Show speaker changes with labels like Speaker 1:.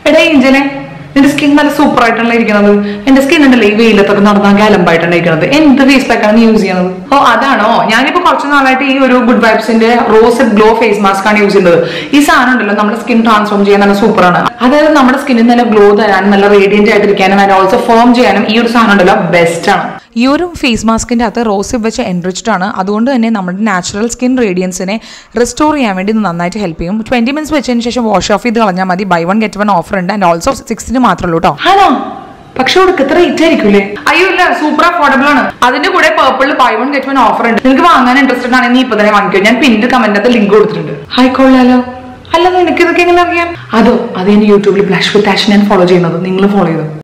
Speaker 1: എടാ ഏഞ്ചലെ നിന്റെ സ്കിൻ നല്ല സൂപ്പർ ആയിട്ടാണ് ഇരിക്കുന്നത് എന്റെ സ്കിൻ ഉണ്ടല്ലോ ഈ വെയിലത്തൊക്കെ നടന്നാൽ ഗാലമ്പായിട്ടാണ് ഇരിക്കുന്നത് എന്ത് ഫേസ് പാക്കാണ് നീ യൂസ് ചെയ്യുന്നത് ഓ അതാണോ ഞാനിപ്പോ കുറച്ച് നാളായിട്ട് ഈ ഒരു ഗുഡ് വൈബ്സിന്റെ റോസ് ഗ്ലോ ഫേസ് മാസ്ക് ആണ് യൂസ് ചെയ്യുന്നത് ഈ സാധനം ഉണ്ടല്ലോ നമ്മുടെ സ്കിൻ ട്രാൻസ്ഫോം ചെയ്യാൻ നല്ല സൂപ്പർ ആണ് അതായത് നമ്മുടെ സ്കിന്നിൽ നല്ല ഗ്ലോ തരാനും നല്ല റേഡിയന്റ് ആയിട്ടിരിക്കാനും ആൻഡ് ഓൾസോ ഫോം ചെയ്യാനും ഈ ഒരു സാധനം ഉണ്ടല്ലോ ബെസ്റ്റ് ആണ്
Speaker 2: ഈ ഒരു ഫേസ് മാസ്കിൻ്റെ അകത്ത് റോസിപ്പ് വെച്ച് എൻറിച്ച്ഡ് ആണ് അതുകൊണ്ട് തന്നെ നമ്മുടെ നാച്ചുറൽ സ്കിൻ റേഡിയൻസിനെ റിസ്റ്റോർ ചെയ്യാൻ വേണ്ടി ഇത് നന്നായിട്ട് ഹെൽപ്പ് ചെയ്യും ട്വൻറ്റി മിനിറ്റ്സ് വെച്ചതിന് ശേഷം വാഷ് ഓഫ് ചെയ്ത് കളഞ്ഞാൽ മതി buy one get one offer ഉണ്ട് ആൻഡ് ഓൾസോ സിക്സ്റ്റിന് മാത്രമേ ഉള്ളൂ കേട്ടോ
Speaker 1: ആണോ പക്ഷെ കൊടുക്കത്ര റേറ്റ് ആയിരിക്കൂലേ അയ്യോ ഇല്ല സൂപ്പർ അഫോർഡബിൾ ആണ് അതിന്റെ കൂടെ പേർപ്പിളിൽ buy one get one offer ഉണ്ട് നിങ്ങൾക്ക് വാങ്ങാൻ ഇൻട്രസ്റ്റഡ് ആണെങ്കിൽ നീ ഇപ്പൊ തന്നെ വാങ്ങിക്കോ ഞാൻ പിന്നിൽ കമന്റിനകത്ത് ലിങ്ക് കൊടുത്തിട്ടുണ്ട് ആയിക്കോളാലോ അല്ല നിനക്ക് ഇതൊക്കെ എങ്ങനെ അറിയാം അതോ അത് ഞാൻ യൂട്യൂബിൽ ബ്ലഷ് വിത്ത് ആഷൻ ഞാൻ ഫോളോ ചെയ്യുന്നത് നിങ്ങൾ ഫോളോ ചെയ്തു